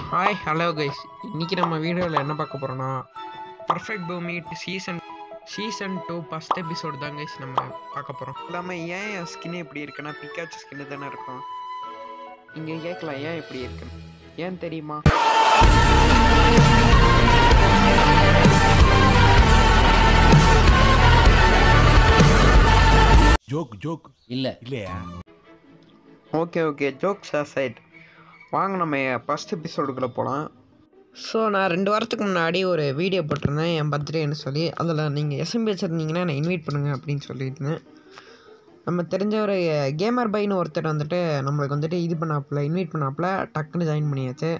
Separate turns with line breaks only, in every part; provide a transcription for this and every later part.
Hi hello guys இன்றைக்கி நம்ம வீடியோவில் என்ன பார்க்க போகிறோன்னா பர்ஃபெக்ட் பூமி season season two first episode தான் கைஸ் நம்ம பார்க்க போகிறோம் இல்லாமல் ஏன் என் ஸ்கின் இப்படி இருக்குன்னா பிக்காச்சு ஸ்கின்னு தானே இருக்கும் இங்கே கேட்கலாம் ஏன் இப்படி இருக்குன்னு ஏன் தெரியுமா
ஜோக் ஜோக்
இல்ல
இல்லையா
ஓகே ஓகே ஜோக்ஸ் சைட் வாங்க நம்ம ஃபஸ்ட் எபிசோடுக்குள்ளே போகலாம் ஸோ நான் ரெண்டு வாரத்துக்கு முன்னாடி ஒரு வீடியோ போட்டிருந்தேன் என் பர்த்டேன்னு சொல்லி அதில் நீங்கள் எஸ்எம்பி வச்சுருந்தீங்கன்னா என்னை இன்வைட் பண்ணுங்கள் அப்படின்னு சொல்லியிருந்தேன் நம்ம தெரிஞ்ச ஒரு கேமர் பைன்னு ஒருத்தர் வந்துட்டு நம்மளுக்கு வந்துட்டு இது பண்ணாப்புல இன்வைட் பண்ணாப்புல டக்குன்னு ஜாயின் பண்ணியாச்சு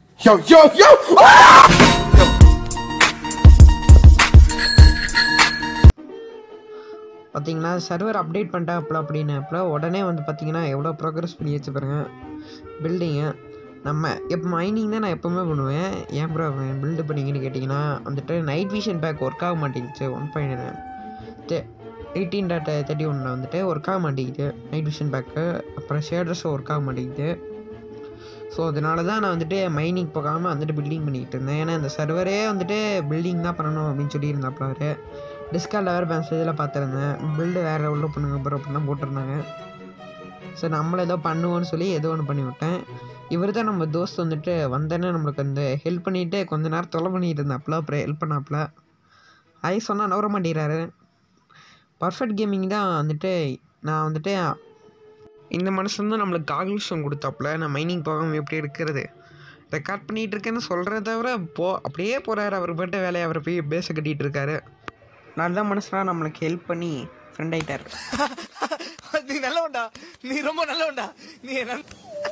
பார்த்தீங்கன்னா சர்வர் அப்டேட் பண்ணிட்டாப்புல அப்படின்னாப்புல உடனே வந்து பார்த்தீங்கன்னா எவ்வளோ ப்ரோக்ரஸ் பண்ணி வச்சு பாருங்க பில்டிங்கு நம்ம எப்போ மைனிங் தான் நான் எப்போவுமே பண்ணுவேன் ஏன் ப்ரோ பில்டு பண்ணிங்கன்னு கேட்டிங்கன்னா வந்துட்டு நைட் விஷன் பேக் ஒர்க் ஆக மாட்டேங்குச்சு one point eighteen dot thirty ஒனில் வந்துட்டு ஒர்க் ஆக மாட்டேங்குது நைட் விஷன் பேக்கு அப்புறம் ஷேடர்ஸும் ஒர்க் ஆக மாட்டேங்குது ஸோ அதனால தான் நான் வந்துட்டு மைனிங் போகாமல் வந்துட்டு பில்டிங் பண்ணிக்கிட்டு இருந்தேன் ஏன்னா இந்த சர்வரே வந்துட்டு பில்டிங் தான் பண்ணணும் அப்படின்னு சொல்லியிருந்தாப்புல அவர் டிஸ்கார்டில் வேறு மெசேஜில் பார்த்துருந்தேன் பில்டு வேறு உள்ள பண்ணுங்க ப்ரோ அப்படிலாம் போட்டிருந்தாங்க சரி நம்மள ஏதோ பண்ணுவோன்னு சொல்லி ஏதோ ஒன்று பண்ணி விட்டேன் இவர் தான் நம்ம தோஸ்த் வந்துட்டு வந்தேன்னு நம்மளுக்கு அந்த ஹெல்ப் பண்ணிவிட்டு கொஞ்ச நேரம் தொலை பண்ணிட்டு இருந்தாப்புல அப்புறம் ஹெல்ப் பண்ணாப்புல ஐ சொன்னால் நவர மாட்டேங்கிறாரு பர்ஃபெக்ட் கேமிங் தான் வந்துட்டு நான் வந்துட்டு இந்த மனுஷன் தான் நம்மளுக்கு காகுல்ஷன் கொடுத்தாப்புல நான் மைனிங் போகாமல் எப்படி இருக்கிறது ரெக்கார்ட் பண்ணிகிட்டு இருக்கேன்னு சொல்கிறத தவிர போ அப்படியே போகிறாரு அவர் பாட்டு வேலையை அவர் போய் பேச கட்டிகிட்டு இருக்காரு நல்ல மனுஷனாக நம்மளுக்கு ஹெல்ப் பண்ணி ஃப்ரெண்ட் ஆகிட்டார்
நீ நல்லவன்டா நீ ரொம்ப நல்லவன்டா நீ என்ன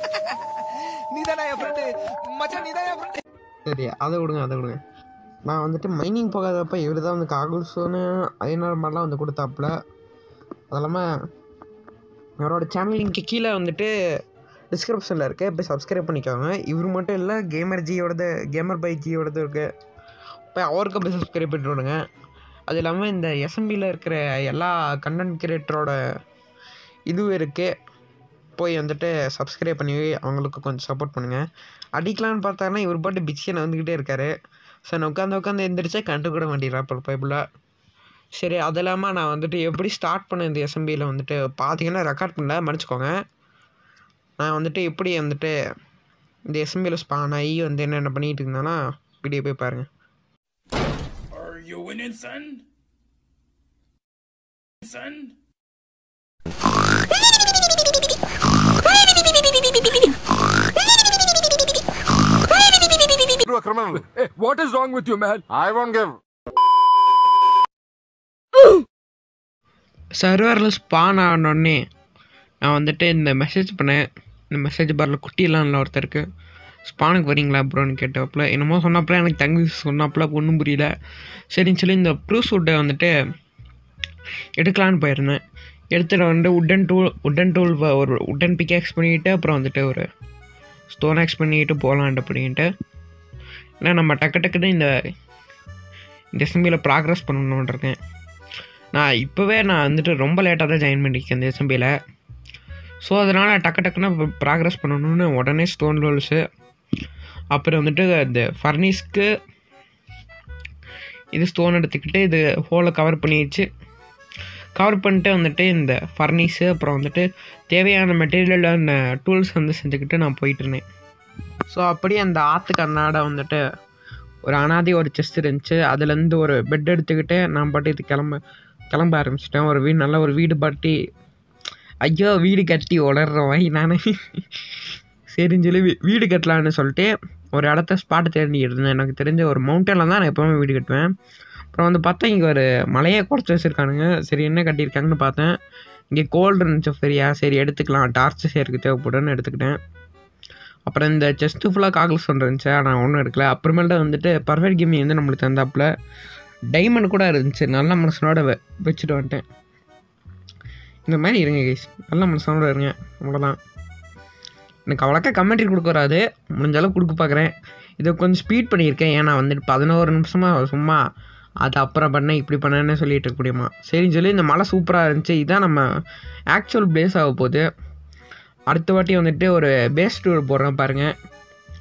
நீ தானே என் ஃப்ரெண்டு மச்சான் நீ தான் என் ஃப்ரெண்டு
சரி அதை விடுங்க அதை விடுங்க நான் வந்துட்டு மைனிங் போகாதப்ப இவர் தான் வந்து காகுல்ஸோன்னு ஐநூறு மாதிரிலாம் வந்து கொடுத்தாப்புல அது இல்லாமல் அவரோட சேனல் லிங்க்கு கீழே வந்துட்டு டிஸ்கிரிப்ஷனில் இருக்குது போய் சப்ஸ்கிரைப் பண்ணிக்கோங்க இவர் மட்டும் இல்லை கேமர் ஜியோடது கேமர் பை ஜியோடது இருக்குது போய் அவருக்கு போய் சப்ஸ்கிரைப் பண்ணிட்டு விடுங்க அது இல்லாமல் இந்த எஸ்எம்பியில் இருக்கிற எல்லா கண்டென்ட் கிரியேட்டரோட இதுவும் இருக்குது போய் வந்துட்டு சப்ஸ்கிரைப் பண்ணி அவங்களுக்கு கொஞ்சம் சப்போர்ட் பண்ணுங்கள் அடிக்கலான்னு பார்த்தாருன்னா இவர் பாட்டு பிச்சியனை வந்துக்கிட்டே இருக்காரு சரி நான் உட்காந்து உட்காந்து எந்திரிச்சா கண்டு கூட மாட்டேங்கிறா இப்போ பைபிளாக சரி அது இல்லாமல் நான் வந்துட்டு எப்படி ஸ்டார்ட் பண்ண இந்த எஸ்எம்பியில் வந்துட்டு பார்த்தீங்கன்னா ரெக்கார்ட் பண்ணல மன்னிச்சுக்கோங்க நான் வந்துட்டு எப்படி வந்துட்டு இந்த எஸ்எம்பியில் ஸ்பான் ஆகி வந்து என்னென்ன பண்ணிகிட்டு இருந்தேன்னா வீடியோ போய் பாருங்கள்
Are you winning, son? Son?
to a criminal.
Hey, what is wrong with you, man?
I won't give.
சர்வரில் ஸ்பான் ஆனோடனே நான் வந்துட்டு இந்த மெசேஜ் பண்ணேன் இந்த மெசேஜ் பாரில் குட்டியெல்லாம் இல்லை ஒருத்தருக்கு ஸ்பானுக்கு வரீங்களா ப்ரோன்னு கேட்டப்பல என்னமோ சொன்னப்பல எனக்கு தங்கி சொன்னப்பல ஒன்றும் புரியல சரின்னு சொல்லி இந்த ப்ரூஸ் வுட்டை வந்துட்டு எடுக்கலான்னு போயிருந்தேன் எடுத்துகிட்டு வந்து உட்டன் டூல் உட்டன் டூல் ஒரு உட்டன் பிக்கேக்ஸ் பண்ணிக்கிட்டு அப்புறம் வந்துட்டு ஒரு ஸ்டோன் ஆக்ஸ் பண்ணிக்கிட்டு போகலான்ட்டு அப்படின்ட்டு ஏன்னா நம்ம டக்கு டக்குன்னு இந்த இந்த எஸ்எம்பியில் ப்ராக்ரஸ் பண்ணணுன்னு இருக்கேன் நான் இப்போவே நான் வந்துட்டு ரொம்ப லேட்டாக தான் ஜாயின் பண்ணியிருக்கேன் இந்த எஸ்எம்பியில் ஸோ அதனால் டக்கு டக்குன்னு ப்ராக்ரஸ் பண்ணணும்னு உடனே ஸ்டோன் ரோல்ஸு அப்புறம் வந்துட்டு இந்த ஃபர்னிஸ்க்கு இது ஸ்டோன் எடுத்துக்கிட்டு இது ஹோலை கவர் பண்ணி வச்சு கவர் பண்ணிட்டு வந்துட்டு இந்த ஃபர்னிஸு அப்புறம் வந்துட்டு தேவையான மெட்டீரியலான டூல்ஸ் வந்து செஞ்சுக்கிட்டு நான் போயிட்டு இருந்தேன் ஸோ அப்படியே அந்த ஆற்றுக்கு அன்னாட வந்துட்டு ஒரு அனாதி ஒரு செஸ்ட் இருந்துச்சு அதுலேருந்து ஒரு பெட் எடுத்துக்கிட்டு நான் பாட்டு இது கிளம்ப கிளம்ப ஆரம்பிச்சிட்டேன் ஒரு வீடு நல்ல ஒரு வீடு பாட்டி ஐயோ வீடு கட்டி உளர்றேன் வை நான் சரின்னு சொல்லி வீ- வீடு கட்டலான்னு சொல்லிட்டு ஒரு இடத்த ஸ்பாட்டு தேடிட்டு இருந்தேன் எனக்கு தெரிஞ்ச ஒரு மவுண்டனில் தான் நான் எப்போவுமே வீடு கட்டுவேன் அப்புறம் வந்து பார்த்தா இங்கே ஒரு மலையை குறைச்சி வச்சுருக்கானுங்க சரி என்ன கட்டியிருக்காங்கன்னு பார்த்தேன் இங்கே கோல்டு இருந்துச்சு சரியா சரி எடுத்துக்கலாம் டார்ச் சேருக்கு தேவைப்படுன்னு எடுத்துக்கிட்டேன் அப்புறம் இந்த செஸ்ட்டு ஃபுல்லாக காகல்ஸ் இருந்துச்சு நான் ஒன்றும் எடுக்கல அப்புறமேல்தான் வந்துட்டு பர்ஃபெக்ட் கேமிங் வந்து நம்மளுக்கு தந்தாப்புல டைமண்ட் கூட இருந்துச்சு நல்ல மனுஷனோட வெ வச்சுட்டு வந்துட்டேன் இந்த மாதிரி இருங்க கைஸ் நல்ல மனுஷனோட இருங்க அவ்வளோதான் எனக்கு அவ்வளோக்கா கமெண்ட்ரி கொடுக்க வராது முடிஞ்ச அளவுக்கு கொடுக்க பார்க்குறேன் இதை கொஞ்சம் ஸ்பீட் பண்ணியிருக்கேன் ஏன்னா வந்துட்டு பதினோரு நிமிஷமாக சும்மா அது அப்புறம் பண்ணேன் இப்படி பண்ணேன்னு சொல்லிட்டு இருக்க முடியுமா சரின்னு சொல்லி இந்த மலை சூப்பராக இருந்துச்சு இதான் நம்ம ஆக்சுவல் பேஸ் ஆக போகுது அடுத்த வாட்டி வந்துட்டு ஒரு பேஸ் டூர் போடுறேன் பாருங்கள்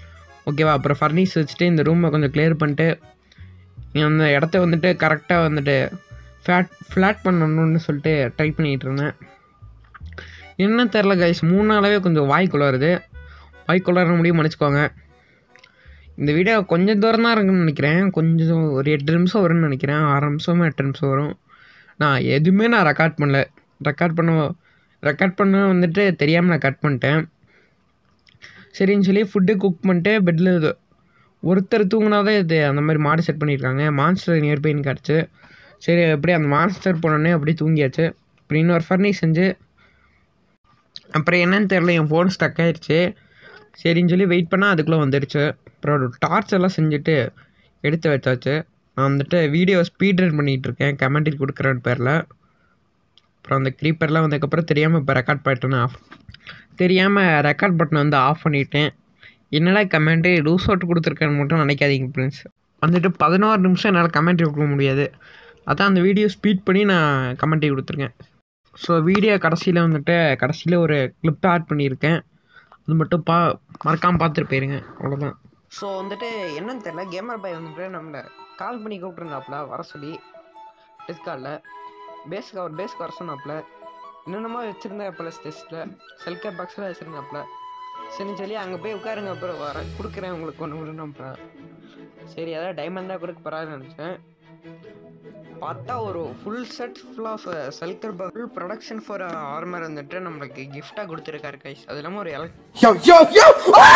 ஓகேவா அப்புறம் ஃபர்னிஸ் வச்சுட்டு இந்த ரூமை கொஞ்சம் கிளியர் பண்ணிட்டு அந்த இடத்த வந்துட்டு கரெக்டாக வந்துட்டு ஃப்ளாட் ஃப்ளாட் பண்ணணும்னு சொல்லிட்டு ட்ரை பண்ணிகிட்டு இருந்தேன் என்ன தெரில கைஸ் மூணு நாளாவே கொஞ்சம் வாய் குளருது வாய் குளர முடியும் மன்னிச்சுக்கோங்க இந்த வீடியோ கொஞ்சம் தூரம் தான் இருக்குன்னு நினைக்கிறேன் கொஞ்சம் ஒரு எட்டு நிமிஷம் வரும்னு நினைக்கிறேன் ஆறு நிமிஷமோ எட்டு நிமிஷம் வரும் நான் எதுவுமே நான் ரெக்கார்ட் பண்ணல ரெக்கார்ட் பண்ண ரெக்கார்ட் பண்ண வந்துட்டு தெரியாமல் நான் கட் பண்ணிட்டேன் சரின்னு சொல்லி ஃபுட்டு குக் பண்ணிட்டு பெட்டில் ஒருத்தர் தூங்கினாதான் இது அந்த மாதிரி மாடு செட் பண்ணியிருக்காங்க மான்ஸ்டர் நியர்பைன்னு கிடச்சி சரி அப்படியே அந்த மான்ஸ்டர் போனோடனே அப்படியே தூங்கியாச்சு அப்புறம் இன்னொரு ஃபர்னிஷ் செஞ்சு அப்புறம் என்னன்னு தெரில என் ஃபோன் ஸ்டக் ஆயிடுச்சு சரின்னு சொல்லி வெயிட் பண்ணால் அதுக்குள்ளே வந்துடுச்சு அப்புறம் டார்ச் எல்லாம் செஞ்சுட்டு எடுத்து வச்சாச்சு நான் வந்துட்டு வீடியோ ஸ்பீட் ரன் பண்ணிகிட்டு இருக்கேன் கமெண்ட்ரி கொடுக்குறேன்னு பேரில் அப்புறம் அந்த க்ரீப்பர்லாம் வந்ததுக்கப்புறம் தெரியாமல் இப்போ ரெக்கார்ட் பட்டன் ஆஃப் தெரியாமல் ரெக்கார்ட் பட்டனை வந்து ஆஃப் பண்ணிட்டேன் என்னடா கமெண்ட்டு லூஸ் அவுட் கொடுத்துருக்கேன்னு மட்டும் நினைக்காதீங்க ஃப்ரெண்ட்ஸ் வந்துட்டு பதினோரு நிமிஷம் என்னால் கமெண்ட்ரி கொடுக்க முடியாது அதான் அந்த வீடியோ ஸ்பீட் பண்ணி நான் கமெண்ட்ரி கொடுத்துருக்கேன் ஸோ வீடியோ கடைசியில் வந்துட்டு கடைசியில் ஒரு கிளிப் ஆட் பண்ணியிருக்கேன் அது மட்டும் பா மறக்காமல் பார்த்துட்டு போயிருங்க அவ்வளோதான் ஸோ வந்துட்டு என்னன்னு தெரில கேமர் பாய் வந்துட்டு நம்மளை கால் பண்ணி கூப்பிட்ருந்தாப்புல வர சொல்லி டிஸ்காலில் பேஸ்க்கு அவர் பேஸ்க்கு வர சொன்னாப்புல என்னென்னமோ வச்சுருந்தாப்புல டெஸ்ட்டில் செல்கர் பாக்ஸில் வச்சுருந்தாப்புல சரின்னு சொல்லி அங்கே போய் உட்காருங்க அப்புறம் வர கொடுக்குறேன் உங்களுக்கு ஒன்று ஒன்று சரி அதான் டைமண்டாக கொடுக்க போகிறாருன்னு நினச்சேன் பார்த்தா ஒரு ஃபுல் செட் ஃபுல் ஆஃப் செல்கர் ஃபுல் ப்ரொடக்ஷன் ஃபார் ஆர்மர் வந்துட்டு நம்மளுக்கு கிஃப்டாக கொடுத்துருக்காரு கைஸ் அது இல்லாமல் ஒரு எலக்ட்
Yo, yo, yo!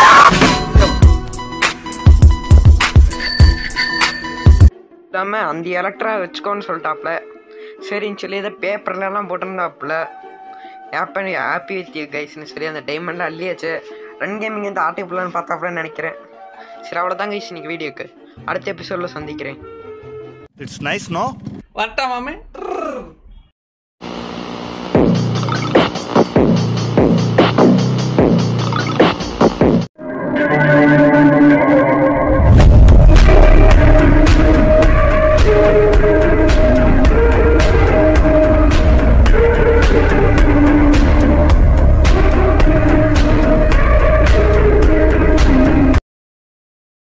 இல்லாமல் அந்த எலக்ட்ரா வச்சுக்கோன்னு சொல்லிட்டாப்புல சரின்னு சொல்லி இதை பேப்பர்லலாம் போட்டிருந்தாப்புல ஹாப்பி ஹாப்பி வித் யூ கைஸ்னு சொல்லி அந்த டைமண்டில் அள்ளியாச்சு ரன் கேமிங் வந்து ஆட்டி போடலான்னு பார்த்தாப்புலன்னு நினைக்கிறேன் சரி அவ்வளோதான் கைஸ் இன்னைக்கு வீடியோக்கு அடுத்த எபிசோடில் சந்திக்கிறேன்
It's nice, no?
வரட்டா மாமே